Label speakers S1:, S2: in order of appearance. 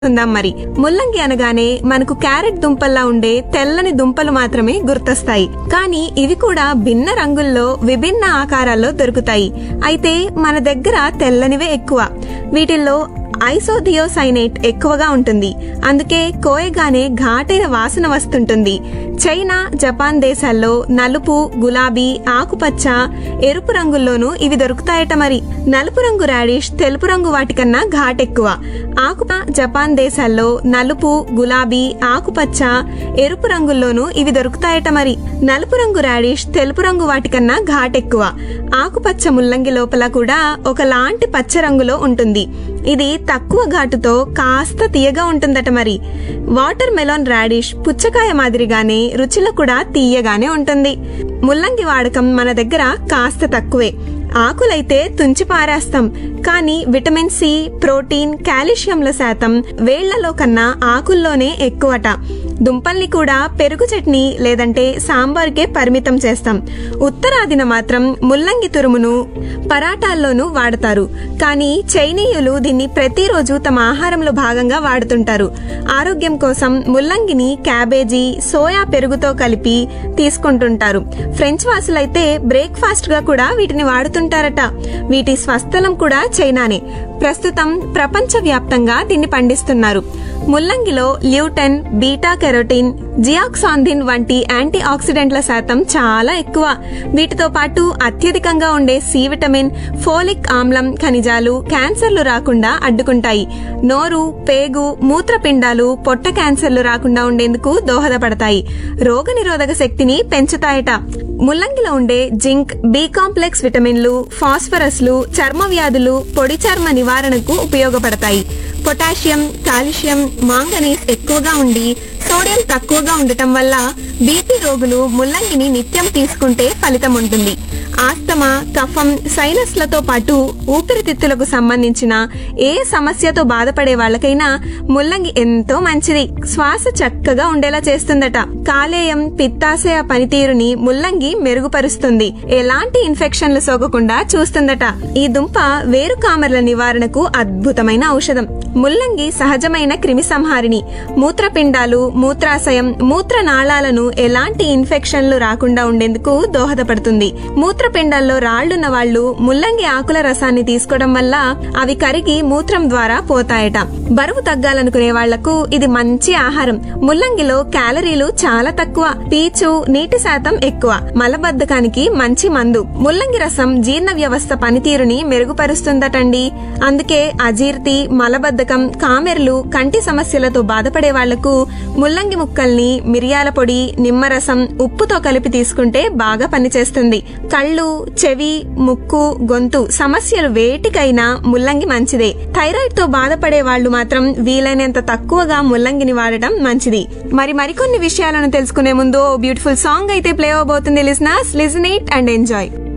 S1: ఉందాం మరి ముల్లంగి అనగానే మనకు క్యారెట్ దుంపల్లా ఉండే తెల్లని దుంపలు మాత్రమే గుర్తొస్తాయి కానీ ఇవి కూడా భిన్న రంగుల్లో విభిన్న ఆకారాల్లో దొరుకుతాయి అయితే మన దగ్గర తెల్లనివే ఎక్కువ వీటిల్లో ఐసోథియోసైనేట్ ఎక్కువగా ఉంటుంది అందుకే కోయగానే ఘాటైన వాసన వస్తుంటుంది చైనా జపాన్ దేశాల్లో నలుపు గులాబీ ఆకుపచ్చ ఎరుపు రంగుల్లోనూ ఇవి దొరుకుతాయట మరి నలుపు రంగు రాడిష్ తెలుపు రంగు వాటికన్నా ఘాటెక్కువ ఆకు జపాన్ దేశాల్లో నలుపు గులాబీ ఆకుపచ్చ ఎరుపు రంగుల్లోనూ ఇవి దొరుకుతాయట మరి నలుపు రంగు రాడిష్ తెలుపు రంగు వాటికన్నా ఘాటెక్కువ ఆకుపచ్చ ముల్లంగి లోపల కూడా ఒకలాంటి పచ్చ రంగులో ఉంటుంది ఇది తక్కువ ఘాటుతో కాస్త తీయగా ఉంటుందట మరి వాటర్ మెలాన్ రాడిష్ పుచ్చకాయ మాదిరిగానే రుచిలో కూడా తీయగానే ఉంటుంది ముల్లంగి వాడకం మన దగ్గర కాస్త తక్కువే ఆకులైతే తుంచి పారేస్తాం కానీ విటమిన్ సి ప్రోటీన్ కాల్షియంల శాతం వేళ్లలో కన్నా ఆకుల్లోనే ఎక్కువట దుంపల్ని కూడా పెరుగు చట్నీ లేదంటే సాంబార్కే పరిమితం చేస్తాం ఉత్తరాదిన మాత్రం ముల్లంగి తురుమును పరాటాల్లోనూ వాడతారు కానీ చైనీయులు దీన్ని ప్రతిరోజు తమ ఆహారంలో భాగంగా వాడుతుంటారు ఆరోగ్యం కోసం ముల్లంగిని క్యాబేజీ సోయా పెరుగుతో కలిపి తీసుకుంటుంటారు ఫ్రెంచ్ వాసులైతే బ్రేక్ఫాస్ట్ గా కూడా వీటిని వాడుతుంటారట వీటి స్వస్థలం కూడా చైనానే ప్రస్తుతం ప్రపంచ వ్యాప్తంగా దీన్ని పండిస్తున్నారు ముల్లంగిలో ల్యూటెన్ బీటా కెరోటిన్ జియాక్సాంధిన్ వంటి యాంటీ ఆక్సిడెంట్ల శాతం చాలా ఎక్కువ వీటితో పాటు అత్యధికంగా ఉండే సి విటమిన్ ఫోలిక్ ఆమ్లం ఖనిజాలు క్యాన్సర్లు రాకుండా అడ్డుకుంటాయి నోరు పేగు మూత్రపిండాలు పొట్ట క్యాన్సర్లు రాకుండా ఉండేందుకు దోహదపడతాయి రోగనిరోధక శక్తిని పెంచుతాయట ముల్లంగిలో ఉండే జింక్ బి కాంప్లెక్స్ విటమిన్లు ఫాస్ఫరస్లు చర్మ వ్యాధులు పొడి చర్మ నివారణకు ఉపయోగపడతాయి పొటాషియం కాల్షియం మాంగనీస్ ఎక్కువగా ఉండి సోడియం తక్కువగా ఉండటం వల్ల బీపీ రోగులు ముల్లంగిని నిత్యం తీసుకుంటే ఫలితం ఉంటుంది ఆస్తమా కఫం సైనస్లతో పాటు ఊపిరితిత్తులకు సంబంధించిన ఏ సమస్యతో బాధపడే వాళ్ళకైనా ముల్లంగి ఎంతో మంచిది శ్వాస చక్కగా ఉండేలా చేస్తుందట కాలేయం పిత్తాశయ పనితీరుని ముల్లంగి మెరుగుపరుస్తుంది ఎలాంటి ఇన్ఫెక్షన్లు సోకకుండా చూస్తుందట ఈ దుంప వేరు కామర్ల నివారణకు అద్భుతమైన ఔషధం ముల్లంగి సహజమైన క్రిమి సంహారిణి మూత్రపిండాలు మూత్రాశయం మూత్రనాళాలను ఎలాంటి ఇన్ఫెక్షన్లు రాకుండా ఉండేందుకు దోహదపడుతుంది మూత్రపిండాల్లో రాళ్లున్న వాళ్ళు ముల్లంగి ఆకుల రసాన్ని తీసుకోవడం వల్ల అవి కరిగి మూత్రం ద్వారా పోతాయట బరువు తగ్గాలనుకునే వాళ్లకు ఇది మంచి ఆహారం ముల్లంగిలో క్యాలరీలు చాలా తక్కువ పీచు నీటి శాతం ఎక్కువ మలబద్ధకానికి మంచి మందు ముల్లంగి రసం జీర్ణ వ్యవస్థ పనితీరుని మెరుగుపరుస్తుందటండి అందుకే అజీర్తి మలబద్ధకం కామెర్లు కంటి సమస్యలతో బాధపడే వాళ్లకు ముల్లంగి ముక్కల్ని మిరియాల పొడి నిమ్మరసం ఉప్పుతో కలిపి తీసుకుంటే బాగా పనిచేస్తుంది కళ్ళు చెవి ముక్కు గొంతు సమస్యలు వేటికైనా ముల్లంగి మంచిదే థైరాయిడ్ తో బాధపడే వాళ్ళు మాత్రం వీలైనంత తక్కువగా ముల్లంగిని వాడటం మంచిది మరి మరికొన్ని విషయాలను తెలుసుకునే ముందు బ్యూటిఫుల్ సాంగ్ అయితే ప్లే అవబోతుంది listeners listen it and enjoy